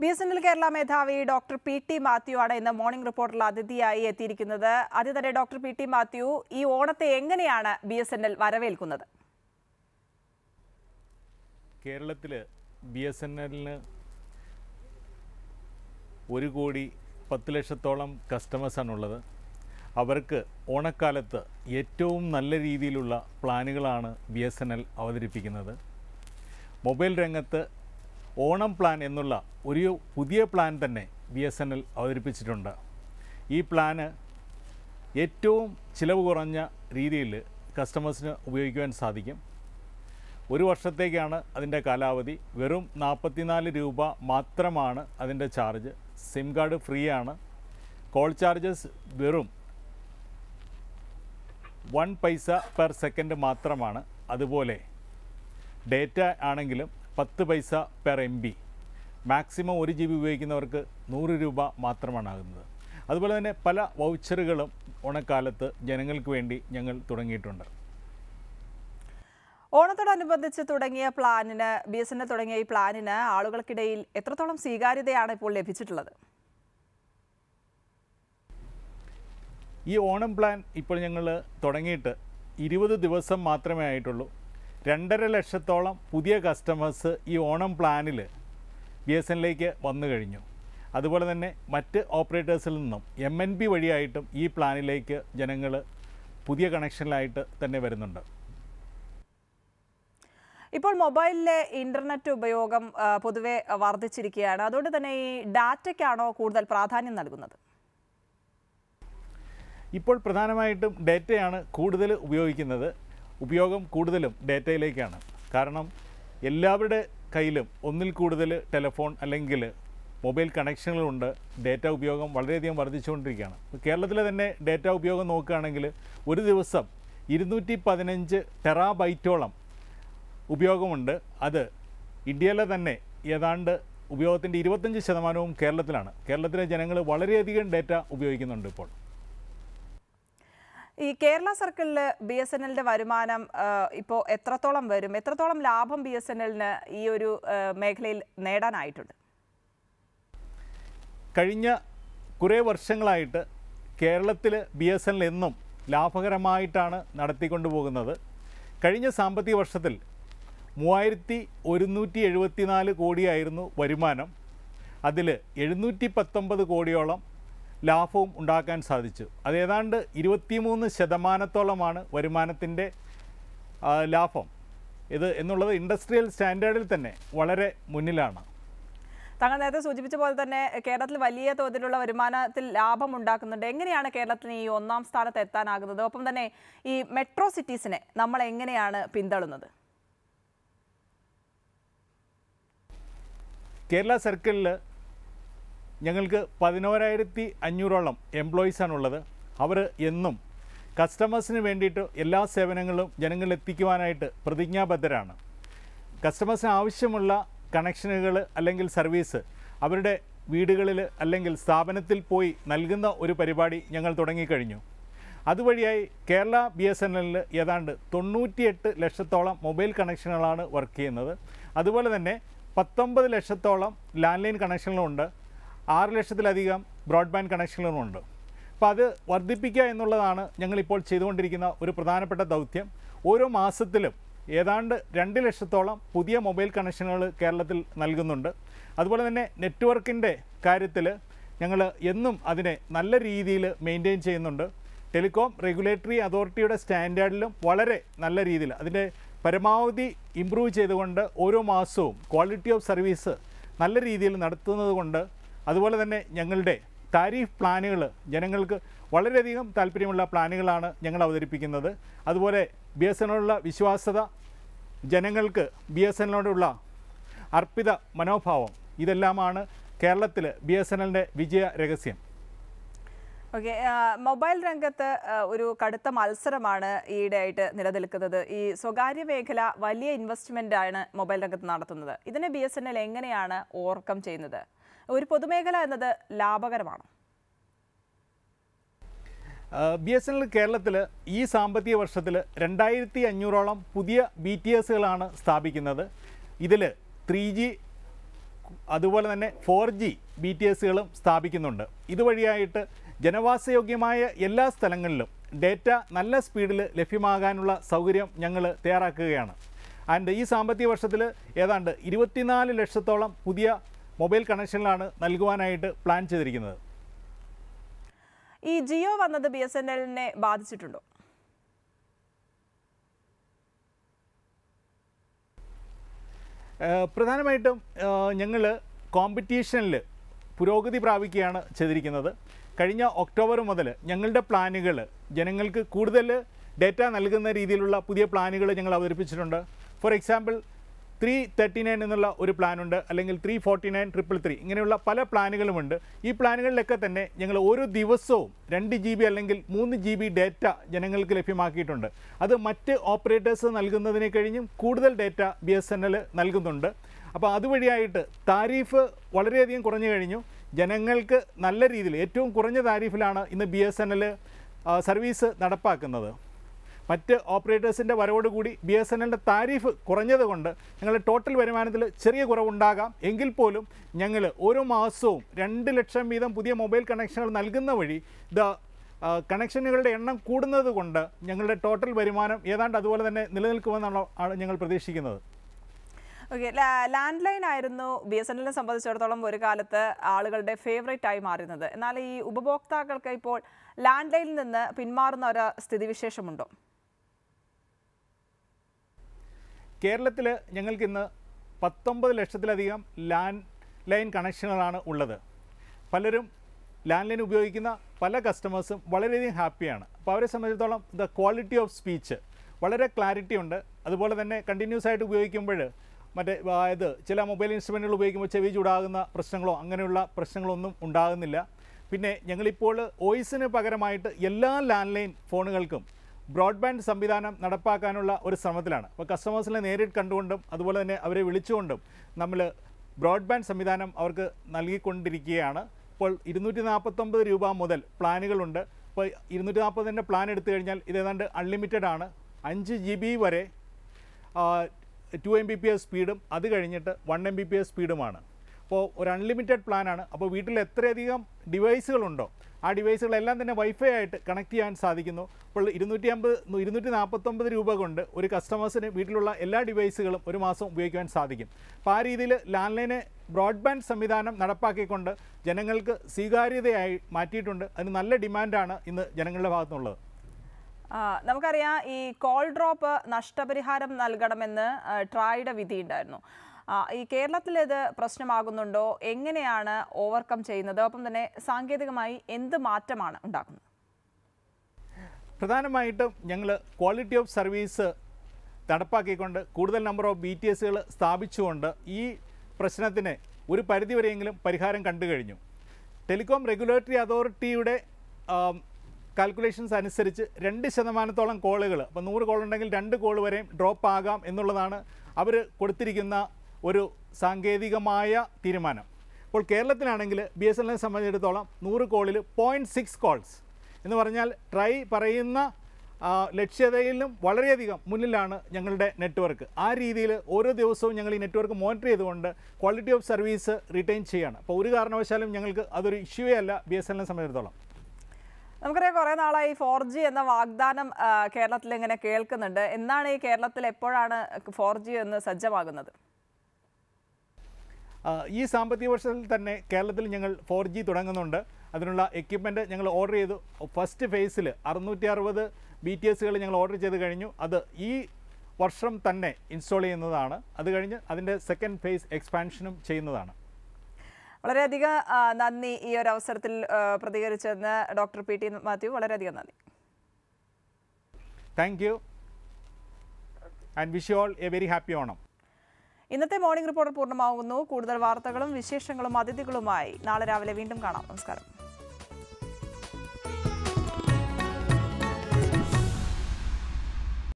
B S N L Kerala മേധാവി doctor P T Mathew ആണ് ഇന്ന് മോർണിംഗ് റിപ്പോർട്ടിൽ അതിഥിയായി എത്തിയിരിക്കുന്നത് ആദ്യം തന്നെ ഡോക്ടർ പി ടി മാത്യു ഈ ഓണത്തെ എങ്ങനെയാണ് ബി എസ് എൻ എൽ വരവേൽക്കുന്നത് കേരളത്തിൽ ബി എസ് എൻ എല്ലിന് ഒരു കോടി പത്ത് ലക്ഷത്തോളം കസ്റ്റമേഴ്സാണുള്ളത് അവർക്ക് ഓണക്കാലത്ത് ഏറ്റവും നല്ല രീതിയിലുള്ള പ്ലാനുകളാണ് ബി എസ് എൻ എൽ അവതരിപ്പിക്കുന്നത് മൊബൈൽ രംഗത്ത് ഓണം പ്ലാൻ എന്നുള്ള ഒരു പുതിയ പ്ലാൻ തന്നെ ബി എസ് എൻ എൽ അവതരിപ്പിച്ചിട്ടുണ്ട് ഈ പ്ലാന് ഏറ്റവും ചിലവ് കുറഞ്ഞ രീതിയിൽ കസ്റ്റമേഴ്സിന് ഉപയോഗിക്കുവാൻ സാധിക്കും ഒരു വർഷത്തേക്കാണ് അതിൻ്റെ കാലാവധി വെറും നാൽപ്പത്തിനാല് രൂപ മാത്രമാണ് അതിൻ്റെ ചാർജ് സിം കാർഡ് ഫ്രീ ആണ് കോൾ ചാർജസ് വെറും വൺ പൈസ പെർ സെക്കൻഡ് മാത്രമാണ് അതുപോലെ ഡേറ്റ ആണെങ്കിലും പത്ത് paisa per M B maximum ഒരു ജി ബി ഉപയോഗിക്കുന്നവർക്ക് നൂറ് രൂപ മാത്രമാണ് ആകുന്നത് അതുപോലെ തന്നെ പല വൗച്ചറുകളും ഓണക്കാലത്ത് ജനങ്ങൾക്ക് വേണ്ടി ഞങ്ങൾ തുടങ്ങിയിട്ടുണ്ട് ഓണത്തോടനുബന്ധിച്ച് തുടങ്ങിയ പ്ലാനിന് ബി എസ് എൻ എൽ തുടങ്ങിയ ഈ പ്ലാനിന് ആളുകൾക്കിടയിൽ എത്രത്തോളം സ്വീകാര്യതയാണ് ഇപ്പോൾ ലഭിച്ചിട്ടുള്ളത് ഈ ഓണം പ്ലാൻ ഇപ്പോൾ ഞങ്ങൾ തുടങ്ങിയിട്ട് ഇരുപത് ദിവസം മാത്രമേ ആയിട്ടുള്ളൂ രണ്ടര ലക്ഷത്തോളം പുതിയ കസ്റ്റമേഴ്സ് ഈ ഓണം പ്ലാനിൽ ബി എസ് എന്നിലേക്ക് വന്നു കഴിഞ്ഞു അതുപോലെ തന്നെ മറ്റ് ഓപ്പറേറ്റേഴ്സിൽ നിന്നും എം എൻ ബി വഴിയായിട്ടും ഈ പ്ലാനിലേക്ക് ജനങ്ങൾ പുതിയ കണക്ഷനിലായിട്ട് തന്നെ വരുന്നുണ്ട് ഇപ്പോൾ മൊബൈലിലെ ഇന്റർനെറ്റ് ഉപയോഗം ആ, പൊതുവെ വർദ്ധിച്ചിരിക്കുകയാണ് അതുകൊണ്ട് തന്നെ ഈ ഡാറ്റയ്ക്കാണോ കൂടുതൽ പ്രാധാന്യം നൽകുന്നത് ഇപ്പോൾ പ്രധാനമായിട്ടും ഡേറ്റയാണ് കൂടുതൽ ഉപയോഗിക്കുന്നത് ഉപയോഗം കൂടുതലും ഡേറ്റയിലേക്കാണ് കാരണം എല്ലാവരുടെ കയ്യിലും ഒന്നിൽ കൂടുതൽ ടെലിഫോൺ അല്ലെങ്കിൽ മൊബൈൽ കണക്ഷനുകളുണ്ട് ഡേറ്റ ഉപയോഗം വളരെയധികം വർദ്ധിച്ചുകൊണ്ടിരിക്കുകയാണ് ഇപ്പോൾ കേരളത്തിലെ തന്നെ ഡേറ്റ ഉപയോഗം നോക്കുകയാണെങ്കിൽ ഒരു ദിവസം ഇരുന്നൂറ്റി പതിനഞ്ച് ടെറാബൈറ്റോളം ഉപയോഗമുണ്ട് അത് ഇന്ത്യയിലെ തന്നെ ഏതാണ്ട് ഉപയോഗത്തിൻ്റെ ഇരുപത്തഞ്ച് ശതമാനവും കേരളത്തിലാണ് കേരളത്തിലെ ജനങ്ങൾ വളരെയധികം ഡേറ്റ ഉപയോഗിക്കുന്നുണ്ട് ഇപ്പോൾ ഈ കേരള സർക്കിളിൽ ബി എസ് എൻ എല്ലിന്റെ വരുമാനം ഇപ്പോൾ എത്രത്തോളം വരും എത്രത്തോളം ലാഭം ബി എസ് എൻ എല്ലിന് ഈ ഒരു ആ, മേഖലയിൽ നേടാനായിട്ടുണ്ട് കഴിഞ്ഞ കുറേ വർഷങ്ങളായിട്ട് കേരളത്തിൽ ബി എസ് എൻ എൽ എന്നും ലാഭകരമായിട്ടാണ് നടത്തിക്കൊണ്ടു പോകുന്നത് കഴിഞ്ഞ സാമ്പത്തിക വർഷത്തിൽ മൂവായിരത്തി ഒരുന്നൂറ്റി എഴുപത്തിനാല് കോടിയായിരുന്നു വരുമാനം അതിൽ എഴുന്നൂറ്റി പത്തൊമ്പത് കോടിയോളം ലാഭവും ഉണ്ടാക്കാൻ സാധിച്ചു അത് ഏതാണ്ട് ഇരുപത്തിമൂന്ന് ശതമാനത്തോളമാണ് വരുമാനത്തിൻ്റെ ആ, ലാഭം ഇത് എന്നുള്ളത് ഇൻഡസ്ട്രിയൽ സ്റ്റാൻഡേർഡിൽ തന്നെ വളരെ മുന്നിലാണ് താങ്കൾ നേരത്തെ സൂചിപ്പിച്ച പോലെ തന്നെ കേരളത്തിൽ വലിയ തോതിലുള്ള വരുമാനത്തിൽ ലാഭം ഉണ്ടാക്കുന്നുണ്ട് എങ്ങനെയാണ് കേരളത്തിന് ഈ ഒന്നാം സ്ഥാനത്ത് എത്താനാകുന്നത് ഒപ്പം തന്നെ ഈ മെട്രോ സിറ്റീസിനെ നമ്മൾ എങ്ങനെയാണ് പിന്തള്ളുന്നത് കേരള സർക്കിളിൽ ഞങ്ങൾക്ക് പതിനോരായിരത്തി അഞ്ഞൂറോളം എംപ്ലോയീസാണുള്ളത് അവർ എന്നും കസ്റ്റമേഴ്സിന് വേണ്ടിയിട്ട് എല്ലാ സേവനങ്ങളും ജനങ്ങളിൽ എത്തിക്കുവാനായിട്ട് പ്രതിജ്ഞാബദ്ധരാണ് കസ്റ്റമേഴ്സിന് ആവശ്യമുള്ള കണക്ഷനുകൾ അല്ലെങ്കിൽ സർവീസ് അവരുടെ വീടുകളിൽ അല്ലെങ്കിൽ സ്ഥാപനത്തിൽ പോയി നൽകുന്ന ഒരു പരിപാടി ഞങ്ങൾ തുടങ്ങിക്കഴിഞ്ഞു അതുവഴിയായി കേരള ബി എസ് എൻ എല്ലിൽ ഏതാണ്ട് തൊണ്ണൂറ്റിയെട്ട് ലക്ഷത്തോളം മൊബൈൽ കണക്ഷനുകളാണ് വർക്ക് ചെയ്യുന്നത് അതുപോലെ തന്നെ പത്തൊമ്പത് ലക്ഷത്തോളം ലാൻഡ് ലൈൻ കണക്ഷനുകളുണ്ട് ആറ് ലക്ഷത്തിലധികം ബ്രോഡ്ബാൻഡ് കണക്ഷനുകളുമുണ്ട് അപ്പോൾ അത് വർദ്ധിപ്പിക്കുക എന്നുള്ളതാണ് ഞങ്ങളിപ്പോൾ ചെയ്തുകൊണ്ടിരിക്കുന്ന ഒരു പ്രധാനപ്പെട്ട ദൗത്യം ഓരോ മാസത്തിലും ഏതാണ്ട് രണ്ട് ലക്ഷത്തോളം പുതിയ മൊബൈൽ കണക്ഷനുകൾ കേരളത്തിൽ നൽകുന്നുണ്ട് അതുപോലെ തന്നെ നെറ്റ്വർക്കിൻ്റെ കാര്യത്തിൽ ഞങ്ങൾ എന്നും അതിനെ നല്ല രീതിയിൽ മെയിൻറ്റെയിൻ ചെയ്യുന്നുണ്ട് ടെലികോം റെഗുലേറ്ററി അതോറിറ്റിയുടെ സ്റ്റാൻഡേർഡിലും വളരെ നല്ല രീതിയിൽ അതിൻ്റെ പരമാവധി ഇമ്പ്രൂവ് ചെയ്തുകൊണ്ട് ഓരോ മാസവും ക്വാളിറ്റി ഓഫ് സർവീസ് നല്ല രീതിയിൽ നടത്തുന്നത് കൊണ്ട് അതുപോലെ തന്നെ ഞങ്ങളുടെ താരിഫ് പ്ലാനുകൾ ജനങ്ങൾക്ക് വളരെയധികം താല്പര്യമുള്ള പ്ലാനുകളാണ് ഞങ്ങൾ അവതരിപ്പിക്കുന്നത് അതുപോലെ ബി എസ് എന്നോടുള്ള വിശ്വാസത ജനങ്ങൾക്ക് ബി എസ് എന്നോടുള്ള അർപ്പിത മനോഭാവം ഇതെല്ലാമാണ് കേരളത്തിൽ ബി എസ് എൻ എല്ലിൻ്റെ വിജയ രഹസ്യം ഓക്കെ മൊബൈൽ രംഗത്ത് ആ, ഒരു കടുത്ത മത്സരമാണ് ഈയിടെയായിട്ട് നിലനിൽക്കുന്നത് ഈ സ്വകാര്യ മേഖല വലിയ ഇൻവെസ്റ്റ്മെന്റ് ആണ് മൊബൈൽ രംഗത്ത് നടത്തുന്നത് ഇതിനെ ബി എസ് എൻ എൽ എങ്ങനെയാണ് ഓവർകം ചെയ്യുന്നത് ഒരു പൊതുമേഖല എന്നത് ലാഭകരമാണോ ബി എസ് എൻ എൽ കേരളത്തിൽ ഈ സാമ്പത്തിക വർഷത്തിൽ രണ്ടായിരത്തി അഞ്ഞൂറോളം പുതിയ ബി ടി എസുകളാണ് സ്ഥാപിക്കുന്നത് ഇതിൽ ത്രീ ജി അതുപോലെ തന്നെ ഫോർ ജി ബി ടി എസുകളും സ്ഥാപിക്കുന്നുണ്ട് ഇതുവഴിയായിട്ട് ജനവാസയോഗ്യമായ എല്ലാ സ്ഥലങ്ങളിലും ഡേറ്റ നല്ല സ്പീഡിൽ ലഭ്യമാകാനുള്ള സൗകര്യം ഞങ്ങൾ തയ്യാറാക്കുകയാണ് ആൻഡ് ഈ സാമ്പത്തിക വർഷത്തിൽ ഏതാണ്ട് ഇരുപത്തിനാല് ലക്ഷത്തോളം പുതിയ മൊബൈൽ കണക്ഷനിലാണ് നൽകുവാനായിട്ട് പ്ലാൻ ചെയ്തിരിക്കുന്നത് ഈ ജിയോ വന്നത് ബി എസ് എൻ എല്ലിനെ ബാധിച്ചിട്ടുണ്ടോ ഏഹ് പ്രധാനമായിട്ടും ഞങ്ങൾ കോമ്പറ്റീഷനിൽ പുരോഗതി പ്രാപിക്കുകയാണ് ചെയ്തിരിക്കുന്നത് കഴിഞ്ഞ ഒക്ടോബർ മുതൽ ഞങ്ങളുടെ പ്ലാനുകൾ ജനങ്ങൾക്ക് കൂടുതൽ ഡേറ്റ നൽകുന്ന രീതിയിലുള്ള പുതിയ പ്ലാനുകൾ ഞങ്ങൾ അവതരിപ്പിച്ചിട്ടുണ്ട് for example three thirty nine എന്നുള്ള ഒരു പ്ലാനുണ്ട് അല്ലെങ്കിൽ three forty nine triple three ഇങ്ങനെയുള്ള പല പ്ലാനുകളുമുണ്ട് ഈ പ്ലാനുകളിലൊക്കെ തന്നെ ഞങ്ങൾ ഓരോ ദിവസവും രണ്ട് ജി ബി അല്ലെങ്കിൽ മൂന്ന് ജി ബി ഡേറ്റ ജനങ്ങൾക്ക് ലഭ്യമാക്കിയിട്ടുണ്ട് അത് മറ്റ് ഓപ്പറേറ്റേഴ്സ് നൽകുന്നതിനെ കഴിഞ്ഞും കൂടുതൽ data B S N L നൽകുന്നുണ്ട് അപ്പോൾ അതുവഴിയായിട്ട് താരീഫ് വളരെയധികം കുറഞ്ഞു കഴിഞ്ഞു ജനങ്ങൾക്ക് നല്ല രീതിയിൽ ഏറ്റവും കുറഞ്ഞ താരീഫിലാണ് ഇന്ന് B S N L service നടപ്പാക്കുന്നത് മറ്റ് ഓപ്പറേറ്റേഴ്സിൻ്റെ വരവോടുകൂടി ബി എസ് എൻ എല്ലിൻ്റെ താരീഫ് കുറഞ്ഞതുകൊണ്ട് ഞങ്ങളുടെ ടോട്ടൽ വരുമാനത്തിൽ ചെറിയ കുറവുണ്ടാകാം എങ്കിൽ പോലും ഞങ്ങൾ ഓരോ മാസവും രണ്ട് ലക്ഷം വീതം പുതിയ മൊബൈൽ കണക്ഷനുകൾ നൽകുന്ന വഴി ഇത് കണക്ഷനുകളുടെ എണ്ണം കൂടുന്നത് കൊണ്ട് ഞങ്ങളുടെ ടോട്ടൽ വരുമാനം ഏതാണ്ട് അതുപോലെ തന്നെ നിലനിൽക്കുമെന്നാണ് ആണ് ഞങ്ങൾ പ്രതീക്ഷിക്കുന്നത് ഓക്കെ ലാൻഡ് ലൈൻ ആയിരുന്നു ബി എസ് എൻ എല്ലിനെ സംബന്ധിച്ചിടത്തോളം ഒരു കാലത്ത് ആളുകളുടെ ഫേവറേറ്റ് ആയി മാറുന്നത് എന്നാൽ ഈ ഉപഭോക്താക്കൾക്ക് ഇപ്പോൾ ലാൻഡ് ലൈനിൽ നിന്ന് പിന്മാറുന്ന ഒരു സ്ഥിതിവിശേഷമുണ്ടോ കേരളത്തിൽ ഞങ്ങൾക്കിന്ന് പത്തൊമ്പത് ലക്ഷത്തിലധികം ലാൻഡ് ലൈൻ കണക്ഷനുകളാണ് ഉള്ളത് പലരും ലാൻഡ് ലൈൻ ഉപയോഗിക്കുന്ന പല കസ്റ്റമേഴ്സും വളരെയധികം ഹാപ്പിയാണ് അപ്പോൾ അവരെ സംബന്ധിച്ചിടത്തോളം ദ ക്വാളിറ്റി ഓഫ് സ്പീച്ച് വളരെ ക്ലാരിറ്റി ഉണ്ട് അതുപോലെ തന്നെ കണ്ടിന്യൂസ് ആയിട്ട് ഉപയോഗിക്കുമ്പോൾ മറ്റേ അതായത് ചില മൊബൈൽ ഇൻസ്ട്രുമെൻറ്റുകൾ ഉപയോഗിക്കുമ്പോൾ ചെവി ചൂടാകുന്ന പ്രശ്നങ്ങളോ അങ്ങനെയുള്ള പ്രശ്നങ്ങളൊന്നും ഉണ്ടാകുന്നില്ല പിന്നെ ഞങ്ങളിപ്പോൾ വോയിസിന് പകരമായിട്ട് എല്ലാ ലാൻഡ് ലൈൻ ഫോണുകൾക്കും ബ്രോഡ്ബാൻഡ് സംവിധാനം നടപ്പാക്കാനുള്ള ഒരു ശ്രമത്തിലാണ് അപ്പോൾ കസ്റ്റമേഴ്സിനെ നേരിട്ട് കണ്ടുകൊണ്ടും അതുപോലെ തന്നെ അവരെ വിളിച്ചുകൊണ്ടും നമ്മൾ ബ്രോഡ്ബാൻഡ് സംവിധാനം അവർക്ക് നൽകിക്കൊണ്ടിരിക്കുകയാണ് ഇപ്പോൾ ഇരുന്നൂറ്റി നാൽപ്പത്തൊമ്പത് രൂപ മുതൽ പ്ലാനുകളുണ്ട് ഇപ്പോൾ ഇരുന്നൂറ്റി നാൽപ്പതിൻ്റെ പ്ലാൻ എടുത്തു കഴിഞ്ഞാൽ ഇത് ഏതാണ്ട് അൺലിമിറ്റഡ് ആണ് അഞ്ച് ജി ബി വരെ two M B P S സ്പീഡും അത് കഴിഞ്ഞിട്ട് one M B P S സ്പീഡുമാണ് അപ്പോൾ ഒരു അൺലിമിറ്റഡ് പ്ലാനാണ് അപ്പോൾ വീട്ടിൽ എത്രയധികം ഡിവൈസുകളുണ്ടോ ആ ഡിവൈസുകളെല്ലാം തന്നെ വൈഫൈ ആയിട്ട് കണക്ട് ചെയ്യാൻ സാധിക്കുന്നു അപ്പോൾ ഇരുന്നൂറ്റി അമ്പത് ഇരുന്നൂറ്റി നാൽപ്പത്തൊമ്പത് രൂപ കൊണ്ട് ഒരു കസ്റ്റമേഴ്സിന് വീട്ടിലുള്ള എല്ലാ ഡിവൈസുകളും ഒരു മാസം ഉപയോഗിക്കുവാൻ സാധിക്കും അപ്പോൾ ആ രീതിയിൽ ലാൻഡ് ലൈന് ബ്രോഡ്ബാൻഡ് സംവിധാനം നടപ്പാക്കിക്കൊണ്ട് ജനങ്ങൾക്ക് സ്വീകാര്യതയായി മാറ്റിയിട്ടുണ്ട് അതിന് നല്ല ഡിമാൻഡാണ് ഇന്ന് ജനങ്ങളുടെ ഭാഗത്തുനിന്നുള്ളത് ആ, നമുക്കറിയാം ഈ കോൾ ഡ്രോപ്പ് നഷ്ടപരിഹാരം നൽകണമെന്ന് ആ, ട്രായുടെ വിധി ഉണ്ടായിരുന്നു ആ, ഈ കേരളത്തിൽ ഇത് പ്രശ്നമാകുന്നുണ്ടോ എങ്ങനെയാണ് ഓവർകം ചെയ്യുന്നത് ഒപ്പം തന്നെ സാങ്കേതികമായി എന്ത് മാറ്റമാണ് ഉണ്ടാക്കുന്നത് പ്രധാനമായിട്ടും ഞങ്ങൾ ക്വാളിറ്റി ഓഫ് സർവീസ് നടപ്പാക്കിക്കൊണ്ട് കൂടുതൽ നമ്പർ ഓഫ് ബി ടി എസുകൾ സ്ഥാപിച്ചുകൊണ്ട് ഈ പ്രശ്നത്തിന് ഒരു പരിധിവരെയെങ്കിലും പരിഹാരം കണ്ടു കഴിഞ്ഞു ടെലികോം റെഗുലേറ്ററി അതോറിറ്റിയുടെ കാൽക്കുലേഷൻസ് അനുസരിച്ച് രണ്ട് ശതമാനത്തോളം കോളുകൾ അപ്പോൾ നൂറ് കോൾ ഉണ്ടെങ്കിൽ രണ്ട് കോൾ വരെയും ഡ്രോപ്പ് ആകാം എന്നുള്ളതാണ് അവർ കൊടുത്തിരിക്കുന്ന ഒരു സാങ്കേതികമായ തീരുമാനം ഇപ്പോൾ കേരളത്തിലാണെങ്കിൽ ബി എസ് എല്ലിനെ സംബന്ധിച്ചിടത്തോളം നൂറ് കോളിൽ പോയിൻറ്റ് സിക്സ് കോൾസ് എന്ന് പറഞ്ഞാൽ ട്രൈ പറയുന്ന ആ, ലക്ഷ്യതയിലും വളരെയധികം മുന്നിലാണ് ഞങ്ങളുടെ നെറ്റ്വർക്ക് ആ രീതിയിൽ ഓരോ ദിവസവും ഞങ്ങൾ ഈ നെറ്റ്വർക്ക് മോണിറ്റർ ചെയ്തുകൊണ്ട് ക്വാളിറ്റി ഓഫ് സർവീസ് റിട്ടൈൻ ചെയ്യാണ് അപ്പോൾ ഒരു കാരണവശാലും ഞങ്ങൾക്ക് അതൊരു ഇഷ്യൂവേ അല്ല ബി എസ് എല്ലിനെ സംബന്ധിച്ചിടത്തോളം നമുക്കറിയാം കുറേ നാളായി ഫോർ ജി എന്ന വാഗ്ദാനം ആ, കേരളത്തിൽ ഇങ്ങനെ കേൾക്കുന്നുണ്ട് എന്നാണ് ഈ കേരളത്തിൽ എപ്പോഴാണ് ഫോർ ജി എന്ന് സജ്ജമാകുന്നത് ആ, ഈ സാമ്പത്തിക വർഷത്തിൽ തന്നെ കേരളത്തിൽ ഞങ്ങൾ ഫോർ ജി തുടങ്ങുന്നുണ്ട് അതിനുള്ള എക്യുപ്മെൻറ്റ് ഞങ്ങൾ ഓർഡർ ചെയ്തു ഫസ്റ്റ് ഫേസിൽ അറുന്നൂറ്റി അറുപത് ബി ടി എസുകൾ ഞങ്ങൾ ഓർഡർ ചെയ്ത് കഴിഞ്ഞു അത് ഈ വർഷം തന്നെ ഇൻസ്റ്റാൾ ചെയ്യുന്നതാണ് അത് കഴിഞ്ഞ് അതിൻ്റെ സെക്കൻഡ് ഫേസ് എക്സ്പാൻഷനും ചെയ്യുന്നതാണ് വളരെയധികം ആ, നന്ദി ഈ ഒരു അവസരത്തിൽ ആ, പ്രതികരിച്ചെന്ന് ഡോക്ടർ പി ടി മാത്യു വളരെയധികം നന്ദി thank you and wish you all a very happy Onam ഇന്നത്തെ മോർണിംഗ് റിപ്പോർട്ട് പൂർണ്ണമാകുന്നു കൂടുതൽ വാർത്തകളും വിശേഷങ്ങളും അതിഥികളുമായി നാളെ രാവിലെ വീണ്ടും കാണാം നമസ്കാരം